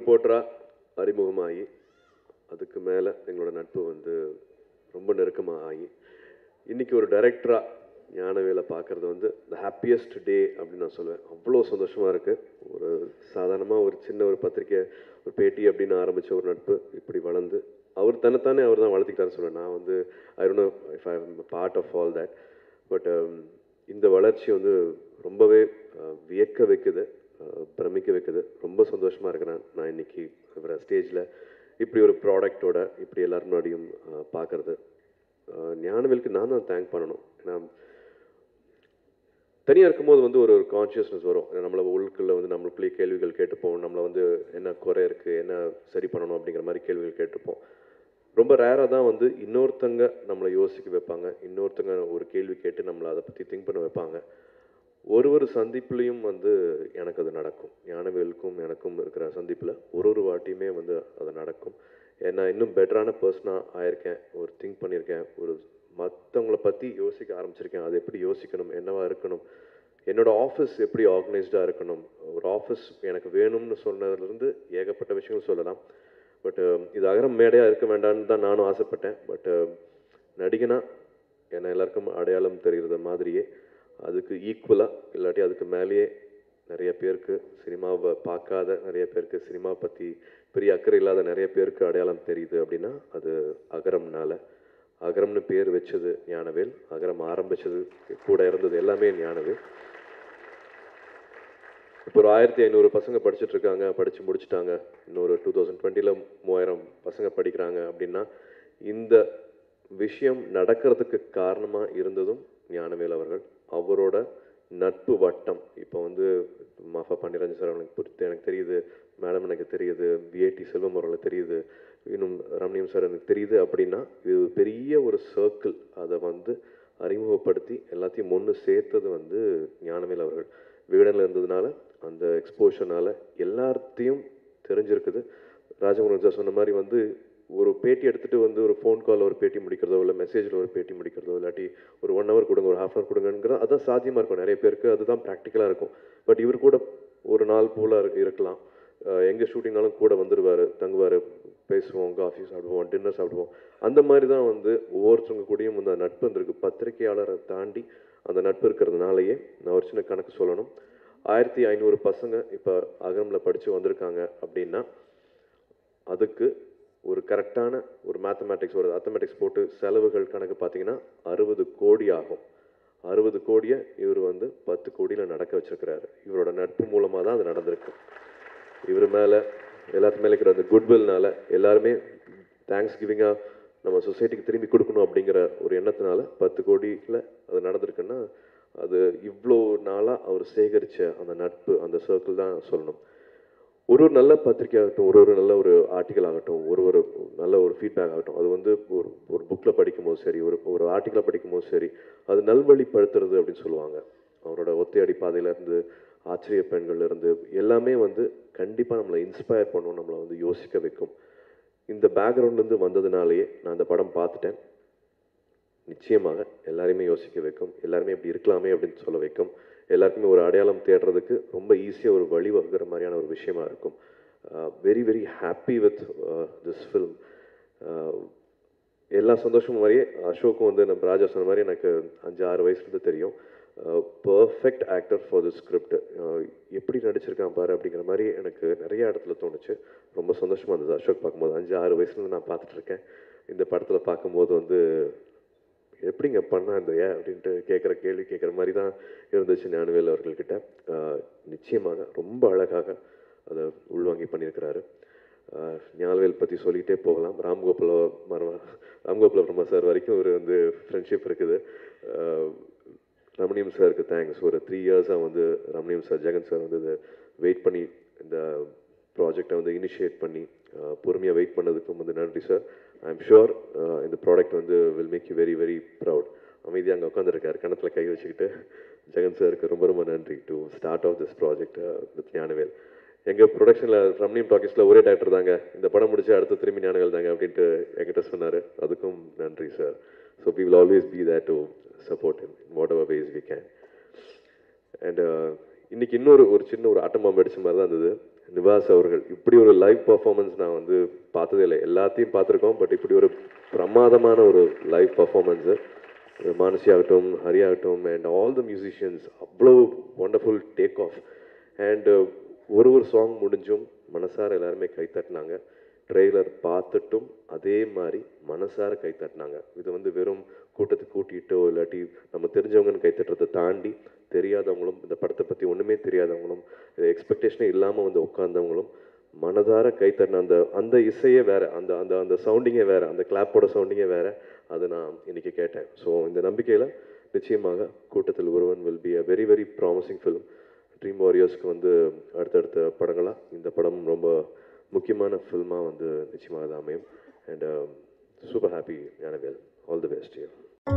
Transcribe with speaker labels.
Speaker 1: ரிப்போர்ட்டராக அறிமுகமாகி அதுக்கு மேலே எங்களோட நட்பு வந்து ரொம்ப நெருக்கமாக ஆகி இன்னைக்கு ஒரு டைரக்டராக ஞானவேலை பார்க்குறது வந்து த ஹாப்பியஸ்ட் டே அப்படின்னு நான் சொல்லுவேன் அவ்வளோ சந்தோஷமாக இருக்குது ஒரு சாதாரணமாக ஒரு சின்ன ஒரு பத்திரிக்கை ஒரு பேட்டி அப்படின்னு ஆரம்பித்த ஒரு நட்பு இப்படி வளர்ந்து அவர் தன்னைத்தானே அவர் தான் வளர்த்திக்கிட்டாருன்னு சொல்லுவேன் நான் வந்து I don't if I part of all that but இந்த வளர்ச்சி வந்து ரொம்பவே அஹ், வியக்க வைக்குது அஹ், பிரமிக்க வைக்குது ரொம்ப சந்தோஷமாக இருக்கிறேன் நான் இன்னைக்கு இவரை ஸ்டேஜில் இப்படி ஒரு ப்ராடக்டோட இப்படி எல்லாரும் முன்னாடியும் பார்க்குறது ஞானவேலுக்கு நான் தான் தேங்க் பண்ணணும் ஏன்னா தனியாக இருக்கும்போது வந்து ஒரு ஒரு கான்ஷியஸ்னஸ் வரும் நம்மளை உள்ளுக்குள்ள வந்து நம்மளுக்குள்ளேயே கேள்விகள் கேட்டுப்போம் நம்மளை வந்து என்ன குறை இருக்குது என்ன சரி பண்ணணும் அப்படிங்கிற மாதிரி கேள்விகள் கேட்டுப்போம் ரொம்ப ரேராக தான் வந்து இன்னொருத்தங்க நம்மளை யோசிக்க வைப்பாங்க இன்னொருத்தங்க ஒரு கேள்வி கேட்டு நம்மளை அதை பற்றி திங்க் பண்ண வைப்பாங்க ஒரு ஒரு சந்திப்புலேயும் வந்து எனக்கு அது நடக்கும் ஞானவேலுக்கும் எனக்கும் இருக்கிற சந்திப்பில் ஒரு ஒரு வாட்டியுமே வந்து அது நடக்கும் ஏன்னா இன்னும் பெட்டரான பர்சனாக ஆயிருக்கேன் ஒரு திங்க் பண்ணியிருக்கேன் ஒரு மற்றவங்கள பற்றி யோசிக்க ஆரம்பிச்சிருக்கேன் அது எப்படி யோசிக்கணும் என்னவா இருக்கணும் என்னோட ஆஃபீஸ் எப்படி ஆர்கனைஸ்டாக இருக்கணும் ஒரு ஆஃபீஸ் எனக்கு வேணும்னு சொன்னதுலேருந்து ஏகப்பட்ட விஷயங்கள் சொல்லலாம் பட் இது அகரம் மேடையாக இருக்க வேண்டாம்னு தான் நானும் ஆசைப்பட்டேன் பட் நடிகனா என்னை எல்லாருக்கும் அடையாளம் தெரிகிறது மாதிரியே அதுக்கு ஈக்குவலாக இல்லாட்டி அதுக்கு மேலேயே நிறைய பேருக்கு சினிமாவை பார்க்காத நிறைய பேருக்கு சினிமா பற்றி பெரிய அக்கறை இல்லாத நிறைய பேருக்கு அடையாளம் தெரியுது அப்படின்னா அது அகரம்னால அகரம்னு பேர் வச்சது ஞானவேல் அகரம் ஆரம்பிச்சது கூட இருந்தது எல்லாமே ஞானவேல் இப்போ ஒரு ஆயிரத்தி ஐநூறு பசங்க படிச்சுட்டு இருக்காங்க படித்து முடிச்சுட்டாங்க இன்னொரு டூ தௌசண்ட் டுவெண்ட்டியில் மூவாயிரம் பசங்க படிக்கிறாங்க அப்படின்னா இந்த விஷயம் நடக்கிறதுக்கு காரணமாக இருந்ததும் ஞானவேல் அவர்கள் அவரோட நட்பு வட்டம் இப்போ வந்து மாஃபா பாண்டியராஜன் சார் எனக்கு புரித்து எனக்கு தெரியுது மேடம் எனக்கு தெரியுது விஏடி செல்வம் அவர்களுக்கு தெரியுது இன்னும் ரமணியம் சார் எனக்கு தெரியுது அப்படின்னா இது பெரிய ஒரு சர்க்கிள் அதை வந்து அறிமுகப்படுத்தி எல்லாத்தையும் ஒன்று சேர்த்தது வந்து ஞானவேல் அவர்கள் விகடனில் இருந்ததுனால அந்த எக்ஸ்போஷர்னால எல்லாத்தையும் தெரிஞ்சிருக்குது ராஜமுருகன் சார் சொன்ன மாதிரி வந்து ஒரு பேட்டி எடுத்துட்டு வந்து ஒரு ஃபோன் கால் ஒரு பேட்டி முடிக்கிறதோ இல்லை மெசேஜில் ஒரு பேட்டி முடிக்கிறதோ இல்லாட்டி ஒரு ஒன் ஹவர் கொடுங்க ஒரு ஹாஃப் ஹவர் கொடுங்கங்கிறது அதான் சாத்தியமாக இருக்கும் நிறைய பேருக்கு அதுதான் ப்ராக்டிக்கலாக இருக்கும் பட் இவர் கூட ஒரு நாள் போல் இருக்கலாம் அஹ் எங்க ஷூட்டிங்னாலும் கூட வந்துடுவார் தங்குவார் பேசுவோம் காஃபி சாப்பிடுவோம் டின்னர் சாப்பிடுவோம் அந்த மாதிரி தான் வந்து ஒவ்வொருத்தவங்க கூடயும் அந்த நட்பு இருந்திருக்கு பத்திரிகையாளரை தாண்டி அந்த நட்பு இருக்கிறதுனாலயே நான் ஒரு சின்ன கணக்கு சொல்லணும் ஆயிரத்தி ஐநூறு பசங்க இப்போ அகரமில் படித்து வந்திருக்காங்க அப்படின்னா அதுக்கு ஒரு கரெக்டான ஒரு மேத்தமேட்டிக்ஸ் ஒரு அத்தமெட்டிக்ஸ் போட்டு செலவுகள் கணக்கு பார்த்தீங்கன்னா அறுபது கோடி ஆகும் அறுபது கோடியை இவர் வந்து பத்து கோடியில் நடக்க வச்சிருக்கிறாரு இவரோட நட்பு மூலமாக தான் அது நடந்திருக்கு இவர் மேலே எல்லாத்து மேலே இருக்கிற அந்த குட்வில்னால எல்லாருமே தேங்க்ஸ் கிவிங்காக நம்ம சொசைட்டிக்கு திரும்பி கொடுக்கணும் அப்படிங்கிற ஒரு எண்ணத்தினால பத்து கோடியில் அது நடந்திருக்குன்னா அது இவ்வளோ நாளாக அவர் சேகரித்த அந்த நட்பு அந்த சர்க்கிள் தான் சொல்லணும் ஒரு ஒரு நல்ல பத்திரிக்கை ஆகட்டும் ஒரு ஒரு நல்ல ஒரு ஆர்டிக்கல் ஆகட்டும் ஒரு ஒரு நல்ல ஒரு ஃபீட்பேக் ஆகட்டும் அது வந்து ஒரு ஒரு புக்கில் படிக்கும்போது சரி ஒரு ஒரு ஆர்டிக்கலை படிக்கும்போது சரி அது நல்வழிப்படுத்துறது அப்படின்னு சொல்லுவாங்க அவரோட ஒத்தையடி பாதையிலேருந்து ஆச்சரிய பெண்கள்ல இருந்து எல்லாமே வந்து கண்டிப்பாக நம்மளை இன்ஸ்பயர் பண்ணும் நம்மளை வந்து யோசிக்க வைக்கும் இந்த பேக்ரவுண்ட்லேருந்து வந்ததுனாலேயே நான் அந்த படம் பார்த்துட்டேன் நிச்சயமாக எல்லாரையுமே யோசிக்க வைக்கும் எல்லாருமே இப்படி இருக்கலாமே அப்படின்னு சொல்ல வைக்கும் எல்லாருக்குமே ஒரு அடையாளம் தேடுறதுக்கு ரொம்ப ஈஸியாக ஒரு வழி வகுக்கிற மாதிரியான ஒரு விஷயமா இருக்கும் very very happy with this film எல்லா சந்தோஷமும் மாதிரியே அசோக்கும் வந்து நம்ம ராஜா சொன்ன மாதிரி எனக்கு அஞ்சு ஆறு வயசுலேருந்து தெரியும் perfect actor for the script எப்படி நடிச்சிருக்கான் பாரு அப்படிங்கிற மாதிரி எனக்கு நிறைய இடத்துல தோணுச்சு ரொம்ப சந்தோஷமாக இருந்தது அசோக் பார்க்கும்போது அஞ்சு ஆறு வயசுலேருந்து நான் பார்த்துட்டு இருக்கேன் இந்த படத்தில் பார்க்கும்போது வந்து எப்படிங்க பண்ணா இந்த ஏன் அப்படின்ட்டு கேட்குற கேள்வி கேட்குற மாதிரி தான் இருந்துச்சு ஞானவேல் அவர்கள்கிட்ட ஆஹ் நிச்சயமாக ரொம்ப அழகாக அதை உள்வாங்கி பண்ணியிருக்கிறாரு ஆஹ் ஞானவேல் பற்றி சொல்லிகிட்டே போகலாம் ராம்கோபால மர்மா ராம்கோபால வர்மா சார் வரைக்கும் ஒரு வந்து ஃப்ரெண்ட்ஷிப் இருக்குது ஆஹ் ரமணியம் சாருக்கு தேங்க்ஸ் ஒரு த்ரீ இயர்ஸாக வந்து ரமணியம் சார் ஜெகன் சார் வந்து இதை வெயிட் பண்ணி இந்த ப்ராஜெக்டை வந்து இனிஷியேட் பண்ணி பொறுமையாக வெயிட் பண்ணதுக்கும் வந்து நன்றி சார் ஐ எம் ஷுர் இந்த ப்ராடக்ட் வந்து will make you very very proud அமைதியாக அங்கே உட்காந்துருக்காரு கணத்தில் கை வச்சுக்கிட்டு ஜெகன் சாருக்கு ரொம்ப ரொம்ப நன்றி to start off this project with Gnanavel எங்கள் ப்ரொடக்ஷனில் ரம்னியம் டாக்கீஸில் ஒரே டேரக்டர் தாங்க இந்த படம் முடிச்சு அடுத்து திரும்பி ஞானவேல் தாங்க அப்படின்ட்டு என்கிட்ட சொன்னார் அதுக்கும் நன்றி sir so we will always be there to support in whatever ways we can and இன்னைக்கு இன்னொரு ஒரு சின்ன ஒரு ஆட்டம் பாம்பு அடிச்ச மாதிரி தான் இருந்தது நிவாஸ் அவர்கள் இப்படி ஒரு லைவ் பர்ஃபார்மன்ஸ் நான் வந்து பார்த்ததே இல்லை எல்லாத்தையும் பார்த்துருக்கோம் பட் இப்படி ஒரு பிரமாதமான ஒரு லைவ் பர்ஃபார்மன்ஸு மானசி ஆகட்டும் ஹரி ஆகட்டும் அண்ட் ஆல் த மியூசிஷியன்ஸ் அவ்வளோ ஒண்டர்ஃபுல் டேக் ஆஃப் அண்ட் ஒரு ஒரு சாங் முடிஞ்சும் மனசார எல்லாருமே கை தட்டினாங்க ட்ரெய்லர் பார்த்துட்டும் அதே மாதிரி மனசார கை தட்டினாங்க இது வந்து வெறும் கூட்டத்துக்கு கூட்டிகிட்டோ இல்லாட்டி நம்ம தெரிஞ்சவங்கன்னு கை தட்டுறதை தாண்டி தெரியாதவங்களும் இந்த படத்தை பற்றி ஒன்றுமே தெரியாதவங்களும் எக்ஸ்பெக்டேஷனே இல்லாமல் வந்து உட்காந்தவங்களும் மனதார கை தட்டின அந்த அந்த இசையே வேற அந்த அந்த அந்த சவுண்டிங்கே வேற அந்த கிளாப்போட சவுண்டிங்கே வேற அது நான் இன்னைக்கு கேட்டேன் ஸோ இந்த நம்பிக்கையில் நிச்சயமாக கூட்டத்தில் ஒருவன் will be a very very promising film dream வாரியர்ஸ்க்கு வந்து அடுத்தடுத்த படங்களாக இந்த படம் ரொம்ப முக்கியமான ஃபில்மாக வந்து நிச்சயமாக அது அமையும் and super happy Gnanavel all the best you